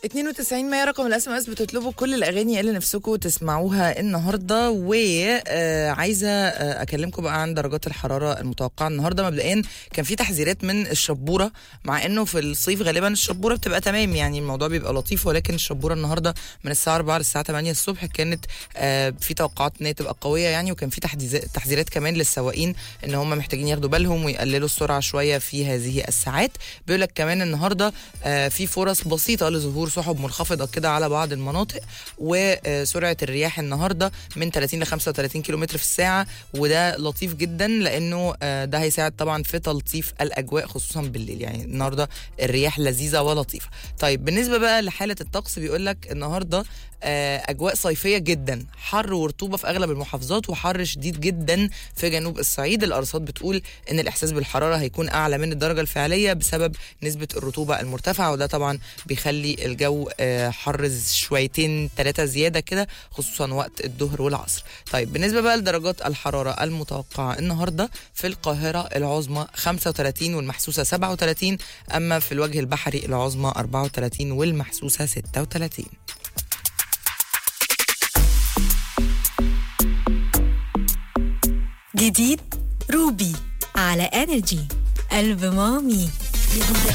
92 مية رقم الاس ام اس بتطلبوا كل الاغاني اللي نفسكم تسمعوها النهارده وعايزه اكلمكم بقى عن درجات الحراره المتوقعه النهارده مبدئيا كان في تحذيرات من الشبوره مع انه في الصيف غالبا الشبوره بتبقى تمام يعني الموضوع بيبقى لطيف ولكن الشبوره النهارده من الساعه 4 للساعه 8 الصبح كانت آه، في توقعات ان هي تبقى قويه يعني وكان في تحديث- تحذيرات كمان للسواقين ان هم محتاجين ياخدوا بالهم ويقللوا السرعه شويه في هذه الساعات بيقول لك كمان النهارده آه، في فرص بسيطه لظهور سحب منخفضه كده على بعض المناطق وسرعه الرياح النهارده من 30 ل 35 كيلومتر في الساعه وده لطيف جدا لانه آه، ده هيساعد طبعا في تلطيف الاجواء خصوصا بالليل يعني النهارده الرياح لذيذه ولطيفه طيب بالنسبه بقى لحاله الطقس بيقول لك النهارده آه، اجواء صيفيه جدا حر ورطوبه في اغلب المحافظات وحر شديد جدا في جنوب الصعيد الارصاد بتقول ان الاحساس بالحراره هيكون اعلى من الدرجه الفعليه بسبب نسبه الرطوبه المرتفعه وده طبعا بيخلي الجو آه، حر شويتين ثلاثه زياده كده خصوصا وقت الظهر والعصر طيب بالنسبه بقى لدرجات الحراره المتوقعه النهارده في القاهره العظمى 35 والمحسوسه 37 اما في الوجه البحري العظمى 34 والمحسوسه 36 جديد روبي على انرجي قلب مامي